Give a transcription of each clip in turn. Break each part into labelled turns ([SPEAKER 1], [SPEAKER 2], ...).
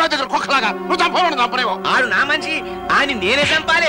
[SPEAKER 1] కాళ్ళ దగ్గర కుక్కలాగా నువ్వు చంపవాడు చంపలేవు
[SPEAKER 2] ఆడు నా మనిషి ఆయన నేనే చంపాలి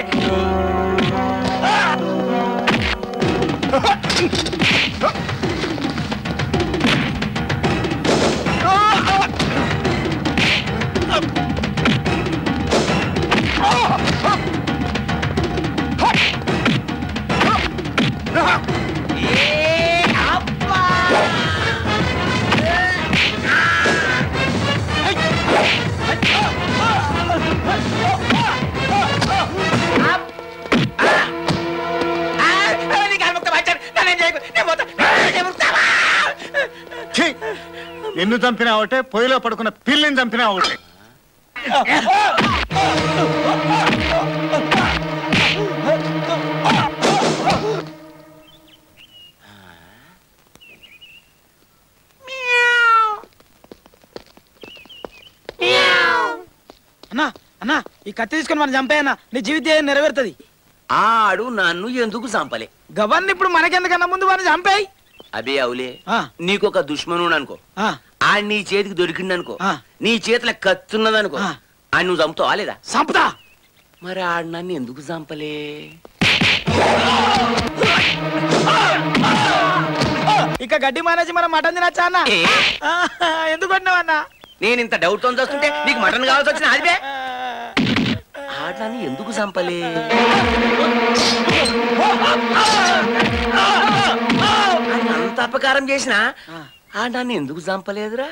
[SPEAKER 3] ఛీ! నిన్ను చంపినా ఒకటే పొయ్యిలో పడుకున్న పిల్లిని చంపినా ఒకటే
[SPEAKER 4] అన్నా అన్నా ఈ కత్తి తీసుకొని మనం చంపేయన్నా నీ జీవితం నెరవేరుతుంది
[SPEAKER 2] ఆడు నన్ను ఎందుకు చంపలే
[SPEAKER 4] గవర్ని ఇప్పుడు మనకెందుకన్నా ముందు వాడిని చంపేయి
[SPEAKER 2] అబే అవులే
[SPEAKER 4] ఆ.
[SPEAKER 2] నీకొక దుష్మనుడు అనుకో
[SPEAKER 4] ఆ,
[SPEAKER 2] ఆ నీ చేతికి దొరికిందనుకో
[SPEAKER 4] ఆ.
[SPEAKER 2] నీ చేతిలో కత్తున్నదనుకో
[SPEAKER 4] ఆ.
[SPEAKER 2] ఆ నువ్వు చంపుతావా లేదా
[SPEAKER 4] చంపుతా
[SPEAKER 2] మరి ఆడు నన్ను ఎందుకు చంపలే
[SPEAKER 4] ఇక గడ్డి మానేసి మనం మటన్ తినచ్చా అన్న
[SPEAKER 2] ఏ?
[SPEAKER 4] ఎందుకు కొట్టినావు అన్నా
[SPEAKER 2] నేను ఇంత డౌట్ తో చూస్తుంటే నీకు మటన్ కావాల్సి వచ్చిన అదిబే ఆడు నన్ను ఎందుకు చంపలే ఆయన అంత అపకారం చేసినా ఆ నన్ను ఎందుకు చంపలేదురా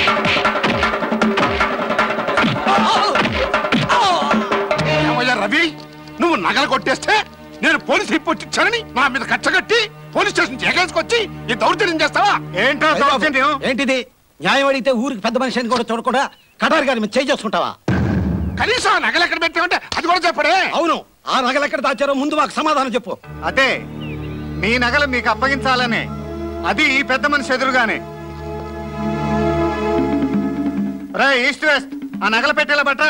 [SPEAKER 1] ఏమయ్యా రవి నువ్వు నగలు కొట్టేస్తే నేను పోలీస్ రిపోర్ట్ ఇచ్చానని నా మీద కచ్చగట్టి పోలీస్ స్టేషన్ ఎగేసుకొచ్చి ఈ దౌర్జన్యం చేస్తావా
[SPEAKER 3] ఏంటో దౌర్జన్యం
[SPEAKER 5] ఏంటిది న్యాయం అడిగితే ఊరికి పెద్ద మనిషి అని కూడా చూడకుండా కటారి గారి మీద చేయి చేసుకుంటావా
[SPEAKER 1] కనీసం ఆ నగలు ఎక్కడ పెట్టామంటే అది కూడా చెప్పడే
[SPEAKER 5] అవును ఆ నగలు ఎక్కడ దాచారో ముందు మాకు సమాధానం చెప్పు
[SPEAKER 3] అదే మీ నగలు మీకు అప్పగించాలనే అది ఈ పెద్ద మనిషి ఎదురుగానే రే ఈస్ట్ వెస్ట్ ఆ నగలు పెట్టేలా బట్ట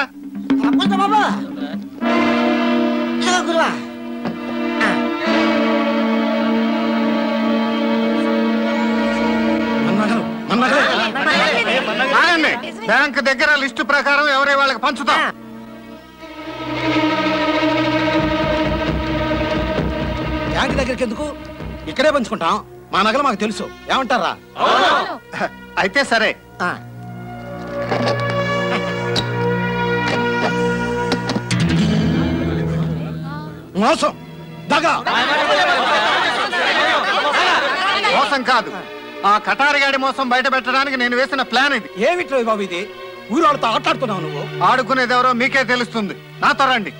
[SPEAKER 5] మన నగలు మన నగలు
[SPEAKER 3] ఆగండి బ్యాంక్ దగ్గర లిస్టు ప్రకారం ఎవరే వాళ్ళకి పంచుతాం
[SPEAKER 5] బ్యాంక్ దగ్గరికి ఎందుకు ఇక్కడే పంచుకుంటాం మా నగలు మాకు తెలుసు ఏమంటారా
[SPEAKER 3] అయితే సరే
[SPEAKER 5] మోసం దగా
[SPEAKER 3] మోసం కాదు ఆ కటారిగాడి మోసం బయట పెట్టడానికి నేను వేసిన ప్లాన్ ఇది
[SPEAKER 5] ఏమిట్రో బాబు ఇది ఊరు వాళ్ళతో ఆటాడుతున్నావు నువ్వు
[SPEAKER 3] ఆడుకునేది ఎవరో మీకే తెలుస్తుంది నాతో రండి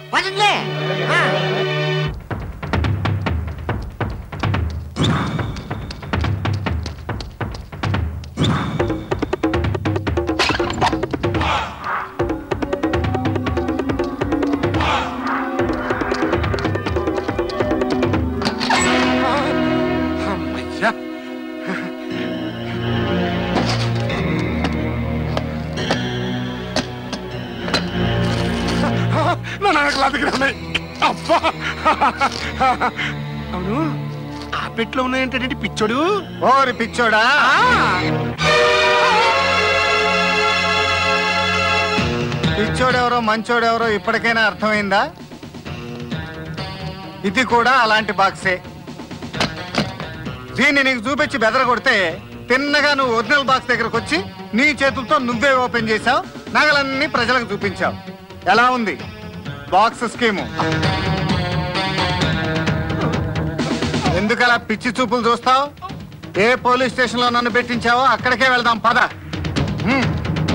[SPEAKER 1] అమ్మయ్యా నా నగలు దగ్గర ఉన్నాయి అబ్బా అవును ఆ పెట్లో ఉన్నాయంటే పిచ్చోడు
[SPEAKER 3] ఓరి పిచ్చోడా పిచ్చోడెవరో మంచోడెవరో ఇప్పటికైనా అర్థమైందా ఇది కూడా అలాంటి బాక్సే దీన్ని నీకు చూపించి బెదర కొడితే తిన్నగా నువ్వు ఒరిజినల్ బాక్స్ దగ్గరకు వచ్చి నీ చేతులతో నువ్వే ఓపెన్ చేశావు నగలన్నీ ప్రజలకు చూపించావు ఎలా ఉంది బాక్స్ స్కీము ఎందుకలా పిచ్చి చూపులు చూస్తావు ఏ పోలీస్ స్టేషన్ లో నన్ను పెట్టించావో అక్కడికే వెళ్దాం పద హ్మ్.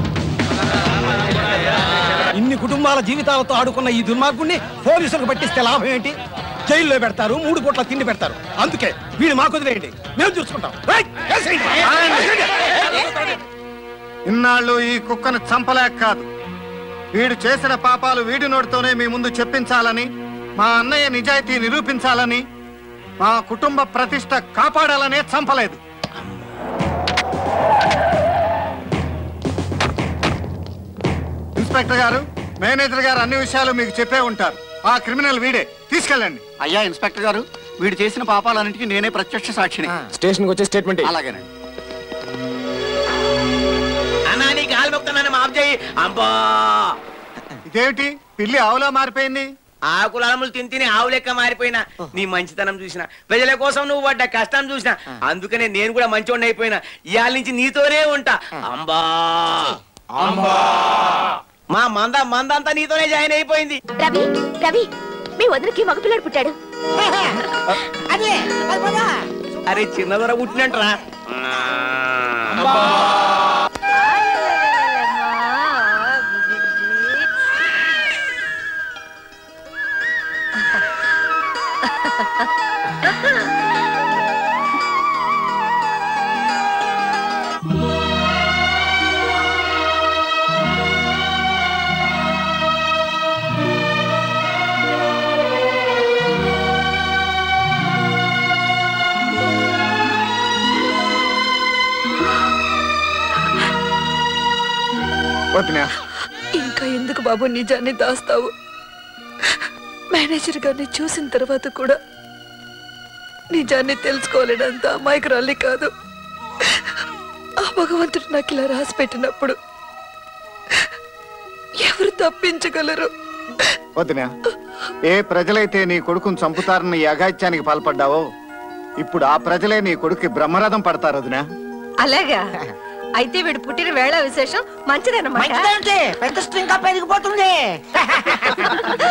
[SPEAKER 5] ఇన్ని కుటుంబాల జీవితాలతో ఆడుకున్న ఈ దుర్మార్గుణ్ణి పోలీసులకు పట్టిస్తే లాభం ఏంటి జైల్లో పెడతారు మూడు పూట్ల తిండి పెడతారు అందుకే వీడు మాకు వదిలేయండి మేము చూసుకుంటాం రైట్? వేసేయండి.
[SPEAKER 3] ఆగండి. ఇన్నాళ్ళు ఈ కుక్కను చంపలేక కాదు వీడు చేసిన పాపాలు వీడి నోటితోనే మీ ముందు చెప్పించాలని మా అన్నయ్య నిజాయితీ నిరూపించాలని మా కుటుంబ ప్రతిష్ట కాపాడాలనే చంపలేదు ఇన్స్పెక్టర్ గారు మేనేజర్ గారు అన్ని విషయాలు మీకు చెప్పే ఉంటారు ఆ క్రిమినల్ వీడే తీసుకెళ్ళండి
[SPEAKER 6] అయ్యా ఇన్స్పెక్టర్ గారు వీడు చేసిన పాపాలన్నిటికీ నేనే ప్రత్యక్ష సాక్షిని
[SPEAKER 7] స్టేషన్కి వచ్చే స్టేట్మెంట్
[SPEAKER 6] అలాగేనండి
[SPEAKER 2] అన్నా నీకు ఆల్మొక్తానని మాఫ్ వచ్చాయి అంబా
[SPEAKER 3] ఇదేమిటి పిల్లి ఆవులా మారిపోయింది
[SPEAKER 2] ఆకుల అలములు తిని తిని ఆవు లెక్క మారిపోయినా నీ మంచితనం చూసిన ప్రజల కోసం నువ్వు పడ్డ కష్టం చూసిన అందుకనే నేను కూడా మంచివాడిని అయిపోయినా ఇవాళ నుంచి నీతోనే ఉంటా అంబా మా మంద మంద అంతా నీతోనే జాయిన్ అయిపోయింది
[SPEAKER 7] రవి రవి మీ వదినకి మగపిల్లడు పుట్టాడు
[SPEAKER 4] అదే అది పద.
[SPEAKER 2] అరే చిన్న దొర పుట్టినట్రా
[SPEAKER 3] వదినా
[SPEAKER 8] ఇంకా ఎందుకు బాబు నిజాన్ని దాస్తావు మేనేజర్ గారిని చూసిన తర్వాత కూడా నిజాన్ని తెలుసుకోలేనంత అమాయకురాలి కాదు ఆ భగవంతుడు నాకు ఇలా రాసి పెట్టినప్పుడు ఎవరు తప్పించగలరు
[SPEAKER 3] వదినా ఏ ప్రజలైతే నీ కొడుకును చంపుతారన్న ఈ అఘాయిత్యానికి పాల్పడ్డావో ఇప్పుడు ఆ ప్రజలే నీ కొడుకు బ్రహ్మరథం పడతారు వదినా
[SPEAKER 8] అలాగా అయితే వీడు పుట్టిన వేళ విశేషం మంచిదన్నమాట
[SPEAKER 4] మంచిదేంటి పెద్ద స్ట్రింగ్ పెరిగిపోతుంది